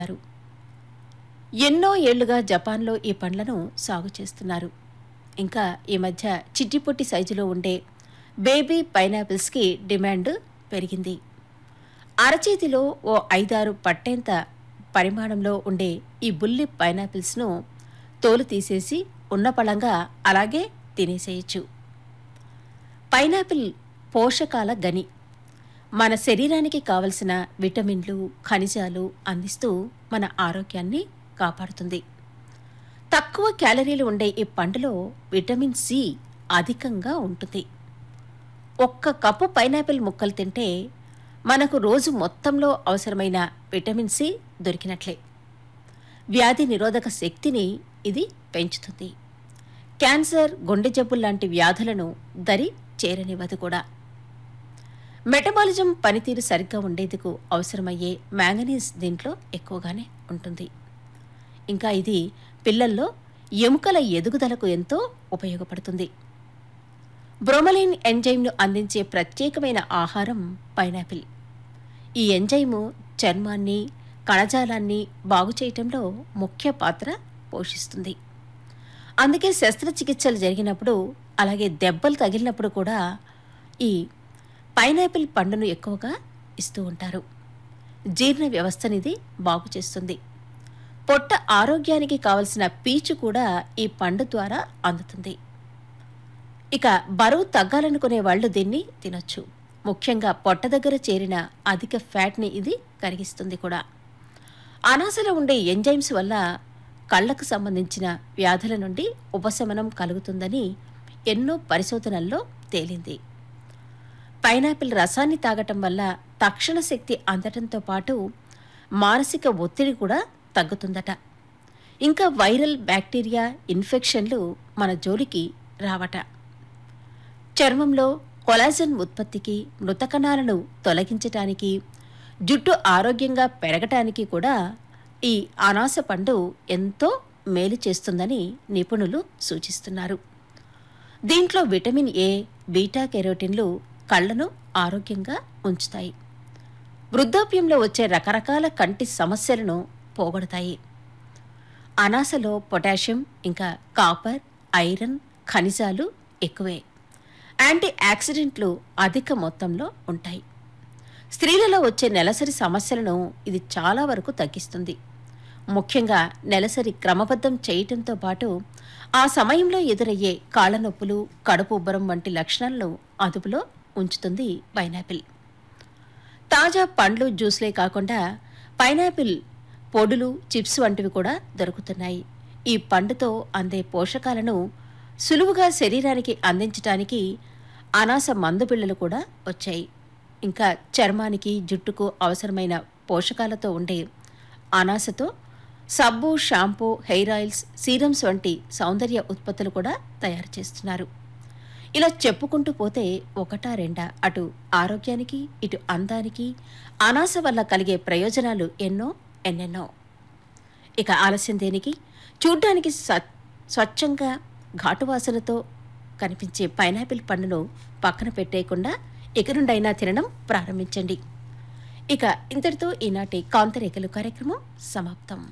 చేస్తున్నారు ఎన్నో ఏళ్లుగా జపాన్లో ఈ పండ్లను సాగు చేస్తున్నారు ఇంకా ఈ మధ్య చిట్టిపొట్టి సైజులో ఉండే బేబీ పైనాపిల్స్కి డిమాండ్ పెరిగింది అరచేతిలో ఓ ఐదారు పట్టేంత పరిమాణంలో ఉండే ఈ బుల్లి పైనాపిల్స్ను తోలు తీసేసి ఉన్న పళంగా అలాగే తినేసేయచ్చు పైనాపిల్ పోషకాల గని మన శరీరానికి కావలసిన విటమిన్లు ఖనిజాలు అందిస్తూ మన ఆరోగ్యాన్ని కాపాడుతుంది తక్కువ క్యాలరీలు ఉండే ఈ పండులో విటమిన్ సి అధికంగా ఉంటుంది ఒక్క కప్పు పైనాపిల్ ముక్కలు తింటే మనకు రోజు మొత్తంలో అవసరమైన విటమిన్ సి దొరికినట్లే వ్యాధి నిరోధక శక్తిని ఇది పెంచుతుంది క్యాన్సర్ గుండె జబ్బులు లాంటి వ్యాధులను దరి చేరనివ్వదు కూడా మెటబాలిజం పనితీరు సరిగ్గా ఉండేందుకు అవసరమయ్యే మ్యాంగనీస్ దీంట్లో ఎక్కువగానే ఉంటుంది ఇంకా ఇది పిల్లల్లో ఎముకల ఎదుగుదలకు ఎంతో ఉపయోగపడుతుంది బ్రోమలైన్ ఎంజైమ్ను అందించే ప్రత్యేకమైన ఆహారం పైనాపిల్ ఈ ఎంజైము చర్మాన్ని కణజాలాన్ని బాగు చేయటంలో ముఖ్య పాత్ర పోషిస్తుంది అందుకే శస్త్రచికిత్సలు జరిగినప్పుడు అలాగే దెబ్బలు తగిలినప్పుడు కూడా ఈ పైనాపిల్ పండును ఎక్కువగా ఇస్తూ ఉంటారు జీర్ణ వ్యవస్థనిది బాగు చేస్తుంది పొట్ట ఆరోగ్యానికి కావలసిన పీచు కూడా ఈ పండు ద్వారా అందుతుంది ఇక బరువు తగ్గాలనుకునే వాళ్ళు దీన్ని తినొచ్చు ముఖ్యంగా పొట్ట దగ్గర చేరిన అధిక ఫ్యాట్ని ఇది కరిగిస్తుంది కూడా అనాసలో ఉండే ఎంజైమ్స్ వల్ల కళ్ళకు సంబంధించిన వ్యాధుల నుండి ఉపశమనం కలుగుతుందని ఎన్నో పరిశోధనల్లో తేలింది పైనాపిల్ రసాన్ని తాగటం వల్ల తక్షణ శక్తి అందటంతో పాటు మానసిక ఒత్తిడి కూడా తగ్గుతుందట ఇంకా వైరల్ బ్యాక్టీరియా ఇన్ఫెక్షన్లు మన జోలికి రావట చర్మంలో కొలాజన్ ఉత్పత్తికి మృతకణాలను తొలగించటానికి జుట్టు ఆరోగ్యంగా పెరగటానికి కూడా ఈ అనాస పండు ఎంతో మేలు చేస్తుందని నిపుణులు సూచిస్తున్నారు దీంట్లో విటమిన్ ఏ బీటా కెరోటిన్లు కళ్ళను ఆరోగ్యంగా ఉంచుతాయి వృద్ధాప్యంలో వచ్చే రకరకాల కంటి సమస్యలను పోగొడతాయి అనాసలో పొటాషియం ఇంకా కాపర్ ఐరన్ ఖనిజాలు ఎక్కువే యాంటీ ఆక్సిడెంట్లు అధిక మొత్తంలో ఉంటాయి స్త్రీలలో వచ్చే నెలసరి సమస్యలను ఇది చాలా వరకు తగ్గిస్తుంది ముఖ్యంగా నెలసరి క్రమబద్ధం చేయటంతో పాటు ఆ సమయంలో ఎదురయ్యే కాళ్ళ నొప్పులు కడుపు ఉబ్బరం వంటి లక్షణాలను అదుపులో ఉంచుతుంది పైనాపిల్ తాజా పండ్లు జ్యూస్లే కాకుండా పైనాపిల్ పొడులు చిప్స్ వంటివి కూడా దొరుకుతున్నాయి ఈ పండుతో అందే పోషకాలను సులువుగా శరీరానికి అందించటానికి అనాస మందు పిల్లలు కూడా వచ్చాయి ఇంకా చర్మానికి జుట్టుకు అవసరమైన పోషకాలతో ఉండే అనాసతో సబ్బు షాంపూ హెయిర్ ఆయిల్స్ సీరమ్స్ వంటి సౌందర్య ఉత్పత్తులు కూడా తయారు చేస్తున్నారు ఇలా చెప్పుకుంటూ పోతే ఒకటా రెండా అటు ఆరోగ్యానికి ఇటు అందానికి అనాస వల్ల కలిగే ప్రయోజనాలు ఎన్నో ఎన్నెన్నో ఇక ఆలస్యం దేనికి చూడ్డానికి స్వ- స్వచ్ఛంగా ఘాటు వాసనతో కనిపించే పైనాపిల్ పండును పక్కన పెట్టేయకుండా ఇక నుండైనా తినడం ప్రారంభించండి ఇక ఇంతటితో ఈనాటి కాంతరేఖలు కార్యక్రమం సమాప్తం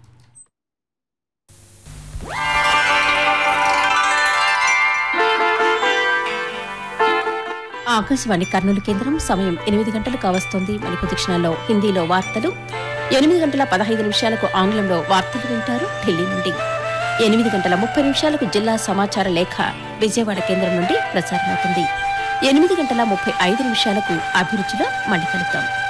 ఆకాశవాణి కర్నూలు కేంద్రం సమయం ఎనిమిది గంటలు కావస్తోంది మరికొద్ది క్షణాల్లో హిందీలో వార్తలు ఎనిమిది గంటల పదహైదు నిమిషాలకు ఆంగ్లంలో వార్తలు వింటారు ఢిల్లీ నుండి ఎనిమిది గంటల ముప్పై నిమిషాలకు జిల్లా సమాచార లేఖ విజయవాడ కేంద్రం నుండి ప్రసారమవుతుంది ఎనిమిది గంటల ముప్పై ఐదు నిమిషాలకు అభిరుచిలో మళ్ళీ కలుద్దాం